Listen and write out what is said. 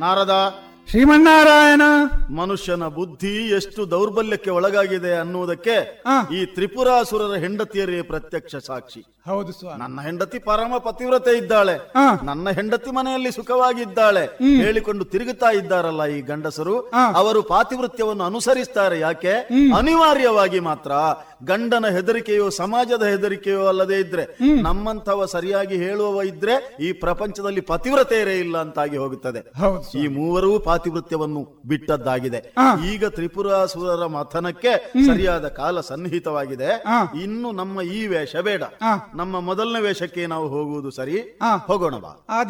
ನಾರದ ಶ್ರೀಮನ್ನಾರಾಯಣ ಮನುಷ್ಯನ ಬುದ್ಧಿ ಎಷ್ಟು ದೌರ್ಬಲ್ಯಕ್ಕೆ ಒಳಗಾಗಿದೆ ಅನ್ನುವುದಕ್ಕೆ ಆ. ಈ ತ್ರಿಪುರಾಸುರರ ಹೆಂಡತಿಯರೇ ಪ್ರತ್ಯಕ್ಷ ಸಾಕ್ಷಿ ಹೌದು ಸ್ವಾಮಿ ನನ್ನ ಹೆಂಡತಿ ಪರಮ ಪತಿವ್ರತೆ ಇದ್ದಾಳೆ ಆ. ನನ್ನ ಹೆಂಡತಿ ಮನೆಯಲ್ಲಿ ಸುಖವಾಗಿದ್ದಾಳೆ ಹೇಳಿಕೊಂಡು ತಿರುಗುತ್ತಾ ಇದ್ದಾರಲ್ಲ ಈ ಗಂಡಸರು ಆ. ಅವರು ಪಾತಿವೃತ್ಯವನ್ನು ಅನುಸರಿಸ್ತಾರೆ ಯಾಕೆ ಅನಿವಾರ್ಯವಾಗಿ ಮಾತ್ರ ಗಂಡನ ಹೆದರಿಕೆಯೋ ಸಮಾಜದ ಹೆದರಿಕೆಯೋ ಅಲ್ಲದೆ ಇದ್ರೆ ನಮ್ಮಂಥವ ಸರಿಯಾಗಿ ಹೇಳುವವ ಇದ್ರೆ ಈ ಪ್ರಪಂಚದಲ್ಲಿ ಪತಿವ್ರತೆಯರೇ ಇಲ್ಲ ಅಂತಾಗಿ ಹೋಗುತ್ತದೆ ಹೌದು ಈ ಮೂವರೂ ಪಾತಿವೃತ್ಯವನ್ನು ಬಿಟ್ಟದ್ದಾಗಿದೆ ಆ. ಈಗ ತ್ರಿಪುರಾಸುರರ ಮಥನಕ್ಕೆ ಸರಿಯಾದ ಕಾಲ ಸನ್ನಿಹಿತವಾಗಿದೆ ಆ. ಇನ್ನು ನಮ್ಮ ಈ ವೇಷ ಬೇಡ ಆ. ನಮ್ಮ ಮೊದಲನೇ ವೇಷಕ್ಕೆ ನಾವು ಹೋಗುವುದು ಸರಿ ಆ. ಹೋಗೋಣ ಬಾ ಆ